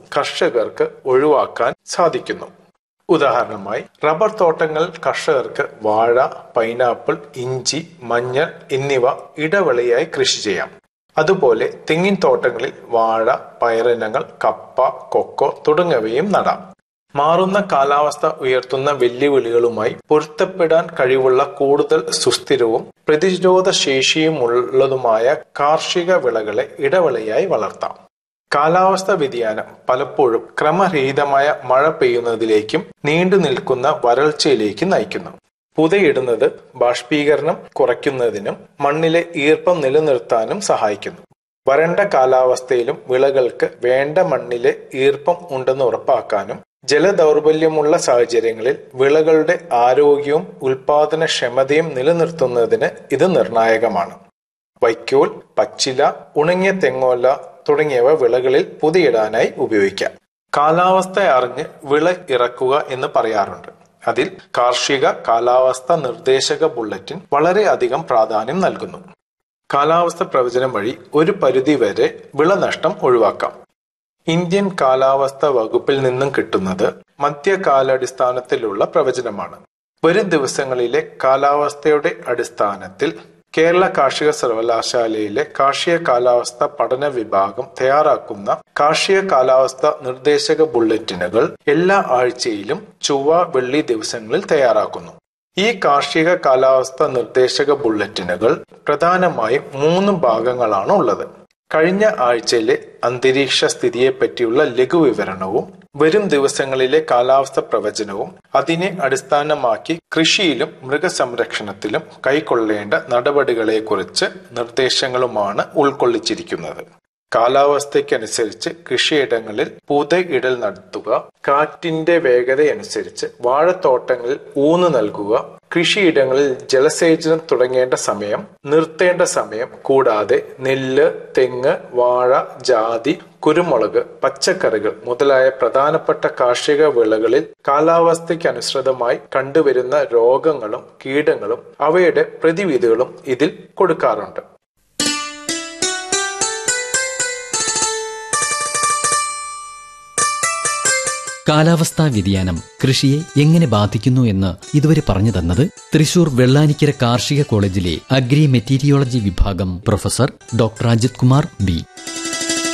കർഷകർക്ക് ഒഴിവാക്കാൻ സാധിക്കുന്നു ഉദാഹരണമായി റബ്ബർ തോട്ടങ്ങൾ കർഷകർക്ക് വാഴ പൈനാപ്പിൾ ഇഞ്ചി മഞ്ഞൾ എന്നിവ ഇടവിളയായി കൃഷി ചെയ്യാം അതുപോലെ തെങ്ങിൻ തോട്ടങ്ങളിൽ വാഴ പയറിനങ്ങൾ കപ്പ കൊക്കോ തുടങ്ങിയവയും നടാം മാറുന്ന കാലാവസ്ഥ ഉയർത്തുന്ന വെല്ലുവിളികളുമായി പൊരുത്തപ്പെടാൻ കഴിവുള്ള കൂടുതൽ സുസ്ഥിരവും പ്രതിരോധ ശേഷിയുമുള്ളതുമായ കാർഷിക വിളകളെ ഇടവിളയായി വളർത്താം കാലാവസ്ഥ വ്യതിയാനം പലപ്പോഴും ക്രമരഹിതമായ മഴ പെയ്യുന്നതിലേക്കും നീണ്ടു നിൽക്കുന്ന വരൾച്ചയിലേക്ക് നയിക്കുന്നു പുതയിടുന്നത് ബാഷ്പീകരണം കുറയ്ക്കുന്നതിനും മണ്ണിലെ ഈർപ്പം നിലനിർത്താനും സഹായിക്കുന്നു വരണ്ട കാലാവസ്ഥയിലും വിളകൾക്ക് വേണ്ട മണ്ണിലെ ഈർപ്പം ഉണ്ടെന്ന് ഉറപ്പാക്കാനും ജലദൗർബല്യമുള്ള സാഹചര്യങ്ങളിൽ വിളകളുടെ ആരോഗ്യവും ഉൽപാദനക്ഷമതയും നിലനിർത്തുന്നതിന് ഇത് നിർണായകമാണ് വൈക്കോൽ പച്ചില ഉണങ്ങിയ തെങ്ങോല തുടങ്ങിയവ വിളകളിൽ പുതിയിടാനായി ഉപയോഗിക്കാം കാലാവസ്ഥ അറിഞ്ഞ് വിള ഇറക്കുക എന്ന് പറയാറുണ്ട് അതിൽ കാർഷിക കാലാവസ്ഥ നിർദ്ദേശക ബുള്ളറ്റിൻ വളരെയധികം പ്രാധാന്യം നൽകുന്നു കാലാവസ്ഥ പ്രവചനം വഴി ഒരു പരിധി വരെ വിളനഷ്ടം ഒഴിവാക്കാം ഇന്ത്യൻ കാലാവസ്ഥ വകുപ്പിൽ നിന്നും കിട്ടുന്നത് മധ്യകാലാടിസ്ഥാനത്തിലുള്ള പ്രവചനമാണ് വരും ദിവസങ്ങളിലെ കാലാവസ്ഥയുടെ അടിസ്ഥാനത്തിൽ കേരള കാർഷിക സർവകലാശാലയിലെ കാർഷിക കാലാവസ്ഥ പഠന വിഭാഗം തയ്യാറാക്കുന്ന കാർഷിക കാലാവസ്ഥ നിർദ്ദേശക ബുള്ളറ്റിനുകൾ എല്ലാ ആഴ്ചയിലും ചൊവ്വ വെള്ളി ദിവസങ്ങളിൽ തയ്യാറാക്കുന്നു ഈ കാർഷിക കാലാവസ്ഥ നിർദ്ദേശക ബുള്ളറ്റിനുകൾ പ്രധാനമായും മൂന്ന് ഭാഗങ്ങളാണ് ഉള്ളത് കഴിഞ്ഞ ആഴ്ചയിലെ അന്തരീക്ഷ സ്ഥിതിയെപ്പറ്റിയുള്ള ലഘുവിവരണവും വരും ദിവസങ്ങളിലെ കാലാവസ്ഥ പ്രവചനവും അതിനെ അടിസ്ഥാനമാക്കി കൃഷിയിലും മൃഗസംരക്ഷണത്തിലും കൈക്കൊള്ളേണ്ട നടപടികളെക്കുറിച്ച് നിർദ്ദേശങ്ങളുമാണ് ഉൾക്കൊള്ളിച്ചിരിക്കുന്നത് കാലാവസ്ഥയ്ക്കനുസരിച്ച് കൃഷിയിടങ്ങളിൽ പുതയിടൽ നടത്തുക കാറ്റിന്റെ വേഗതയനുസരിച്ച് വാഴത്തോട്ടങ്ങളിൽ ഊന്നു നൽകുക കൃഷിയിടങ്ങളിൽ ജലസേചനം തുടങ്ങേണ്ട സമയം നിർത്തേണ്ട സമയം കൂടാതെ നെല്ല് തെങ്ങ് വാഴ ജാതി കുരുമുളക് പച്ചക്കറികൾ മുതലായ പ്രധാനപ്പെട്ട കാർഷിക വിളകളിൽ കാലാവസ്ഥയ്ക്ക് അനുസൃതമായി കണ്ടുവരുന്ന രോഗങ്ങളും കീടങ്ങളും അവയുടെ പ്രതിവിധികളും ഇതിൽ കൊടുക്കാറുണ്ട് കാലാവസ്ഥാ വ്യതിയാനം കൃഷിയെ എങ്ങനെ ബാധിക്കുന്നു എന്ന് ഇതുവരെ പറഞ്ഞു തന്നത് തൃശൂർ വെള്ളാനിക്കര കാർഷിക കോളേജിലെ അഗ്രി മെറ്റീരിയോളജി വിഭാഗം professor doctor Ajith Kumar B